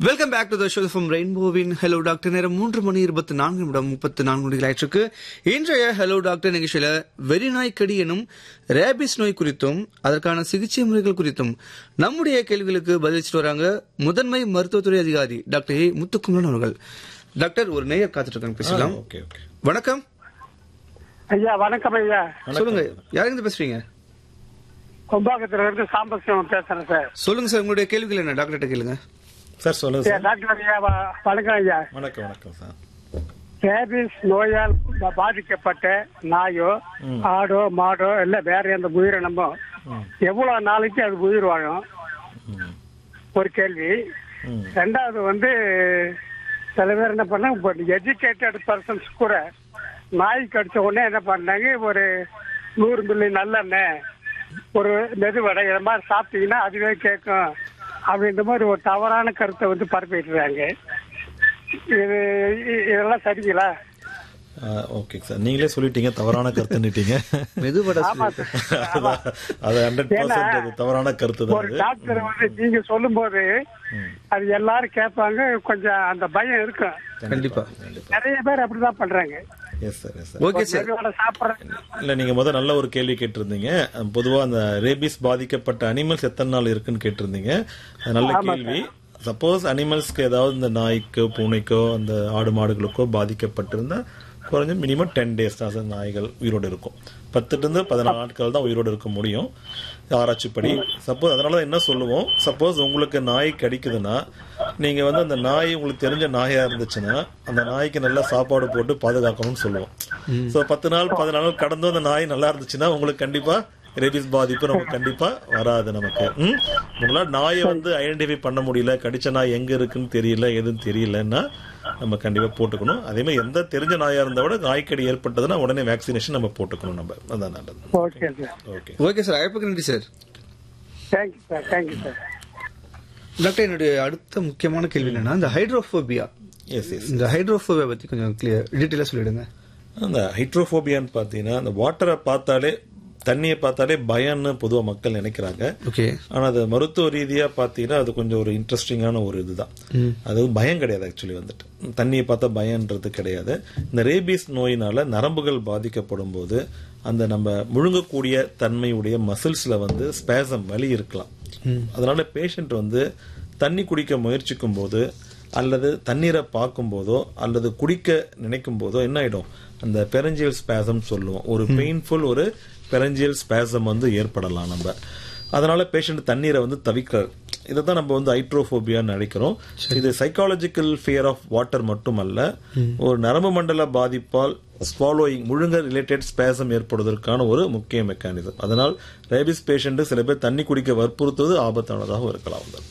Welcome back to the show from ரெயின்போவின் hello doctor நேரம் மூன்று மணி இருபத்தி நான்கு நிமிடம் முப்பத்தி நான்கு மணிகள் ஆயிற்றுக்கு இன்றைய ஹலோ டாக்டர் நிகழ்ச்சியில வெறிநாய்க்கடி எனும் ரேபிஸ் நோய் குறித்தும் அதற்கான சிகிச்சை முறைகள் குறித்தும் நம்முடைய கேள்விகளுக்கு பதிலளிச்சுட்டு வராங்க முதன்மை மருத்துவத்துறை அதிகாரி டாக்டர் ஏ முத்துக்குமரன் அவர்கள் டாக்டர் ஒரு நேயர் காத்துட்டு இருக்காங்க பேசலாம் ஓகே ஓகே வணக்கம் ஐயா வணக்கம் ஐயா சொல்லுங்க யாருங்க பேசுறீங்க கும்பாக்கத்துல இருந்து சாம்பசிவம் பேசுறேன் சார் சொல்லுங்க சார் உங்களுடைய கேள்விகள் என்ன டாக்டர்கிட்ட கேளுங்க சார் சொல்லுங்க ஐயா, சார் டாக்டர் ஐயா வ- வணக்கம் ஐயா வணக்கம் வணக்கம் சார் ரேபிஸ் நோயால் பா- பாதிக்கப்பட்ட நாயோ ஆடோ மாடோ இல்ல வேற எந்த உயிரினமோ எவ்வளவு நாளைக்கு அது உயிர் வாழும் ம். ஒரு கேள்வி ம். ரெண்டாவது வந்து சில பேர் என்ன பண்ணாங்க எஜுகேட்டட் பர்சன்ஸ் கூட நாய் கடிச்ச உடனே என்ன பண்ணாங்க ஒரு நூறு மில்லி நல்லெண்ணெய் ஒரு மெதுவடை இது மாதிரி சாப்பிட்டீங்கன்னா அதுவே கேட்கும் அப்படின்ற மாதிரி ஒரு தவறான கருத்தை வந்து பரப்பிட்டுறாங்க இது இ- இதெல்லாம் சரிங்களா ஆ, ஓகே சார் நீங்களே சொல்லிட்டீங்க தவறான கருத்துன்னுட்டீங்க மெதுவடை ஆமா சொல்லு. சார் ஆமா. அதான், அது ஹண்ட்ரட் பர்சன்ட் அது தவறான கருத்து தான் ஒரு அது டாக்டர் வந்து நீங்க சொல்லும் போது அது எல்லாரும் கேட்பாங்க கொஞ்சம் அந்த பயம் இருக்கும் கண்டிப்பா நிறைய பேர் அப்படிதான் பண்றாங்க yes sir yes sir okay sir medu vada சாப்பிடுறது இல்ல நீங்க முதல்ல நல்ல ஒரு கேள்வி கேட்டிருந்தீங்க பொதுவா அந்த ரேபிஸ் பாதிக்கப்பட்ட அனிமல்ஸ் எத்தனை நாள் இருக்குன்னு கேட்டிருந்தீங்க அது நல்ல கேள்வி சப்போஸ் அனிமல்ஸ்க்கு ஏதாவது இந்த நாய்க்கோ பூனைக்கோ அந்த ஆடு மாடுகளுக்கோ பாதிக்கப்பட்டிருந்தா குறைஞ்ச மினிமம் டென் டேஸ் தான் சார் நாய்கள் உயிரோடு இருக்கும் பத்துட்டு இருந்து பதினாலு நாட்கள் தான் உயிரோடு இருக்க முடியும் ஆராய்ச்சிப்படி சப்போஸ் அதனால தான் என்ன சொல்லுவோம் சப்போஸ் உங்களுக்கு நாய் கடிக்குதுன்னா நீங்க வந்து அந்த நாய் உங்களுக்கு தெரிஞ்ச நாயா இருந்துச்சுன்னா அந்த நாய்க்கு நல்லா சாப்பாடு போட்டு பாதுகாக்கணும்னு சொல்லுவோம் சோ பத்து நாள் பதினாலு நாள் கடந்தும் அந்த நாய் நல்லா இருந்துச்சுன்னா உங்களுக்கு கண்டிப்பா ரேபிஸ் பாதிப்பு நமக்கு கண்டிப்பா வராது நமக்கு ம்? உங்களால நாயை வந்து ஐடென்டிஃபை பண்ண முடியல கடிச்ச நாய் எங்க இருக்குன்னு தெரியல எதுவும் தெரியலன்னா நம்ம கண்டிப்பா போட்டுக்கணும் அதே மாதிரி எந்த தெரிஞ்ச நாயா இருந்தா கூட நாய்க்கடி ஏற்பட்டதுன்னா உடனே வேக்சினேஷன் நம்ம போட்டுக்கணும் நம்ம அதான் நல்லது okay sir okay okay sir அழைப்புக்கு நன்றி sir thank you sir thank you sir doctor என்னுடைய அடுத்த முக்கியமான கேள்வி என்னன்னா இந்த ஹைட்ரோஃபோபியா எஸ் எஸ் இந்த ஹைட்ரோஃபோபியா பத்தி கொஞ்சம் கிளியர் டீட்டெயிலா சொல்லிடுங்க அந்த ஹைட்ரோஃபோபியான்னு பார்த்தீங்கன்னா அந்த வாட்டரை பார்த்தாலே தண்ணியை பார்த்தாலே பயம்னு பொதுவாக மக்கள் நினைக்கிறாங்க ஓகே ஆனா அது மருத்துவ ரீதியா பாத்தீங்கன்னா அது கொஞ்சம் ஒரு இன்ட்ரெஸ்டிங்கான ஒரு இதுதான் அது பயம் கிடையாது ஆக்சுவலி வந்துட்டு தண்ணியை பார்த்தா பயம்ன்றது கிடையாது இந்த ரேபீஸ் நோயினால நரம்புகள் பாதிக்கப்படும் போது அந்த நம்ம முழுங்கக்கூடிய தன்மையுடைய மசில்ஸ்ல வந்து ஸ்பேசம் வலி இருக்கலாம் அதனால பேஷண்ட் வந்து தண்ணி குடிக்க முயற்சிக்கும் போது அல்லது தண்ணீரை பார்க்கும் போதோ அல்லது குடிக்க நினைக்கும் போதோ என்ன ஆயிடும் அந்த பெரஞ்சியல் ஸ்பேசம் சொல்லுவோம் ஒரு பெயின்ஃபுல் ஒரு பெரஞ்சியல் ஸ்பேசம் வந்து ஏற்படலாம் நம்ம அதனால பேஷண்ட் தண்ணீரை வந்து தவிக்கிறார் இதை தான் நம்ம வந்து ஹைட்ரோஃபோபியான்னு நினைக்கிறோம் இது சைக்காலஜிக்கல் ஃபியர் ஆஃப் வாட்டர் மட்டுமல்ல ஒரு நரம்பு மண்டல பாதிப்பால் ஸ்வாலோயிங் முழுங்க ரிலேட்டட் ஸ்பேசம் ஏற்படுவதற்கான ஒரு முக்கிய மெக்கானிசம் அதனால் ரேபிஸ் பேஷண்ட் சில பேர் தண்ணி குடிக்க வற்புறுத்துவது ஆபத்தானதாக இருக்கலாம்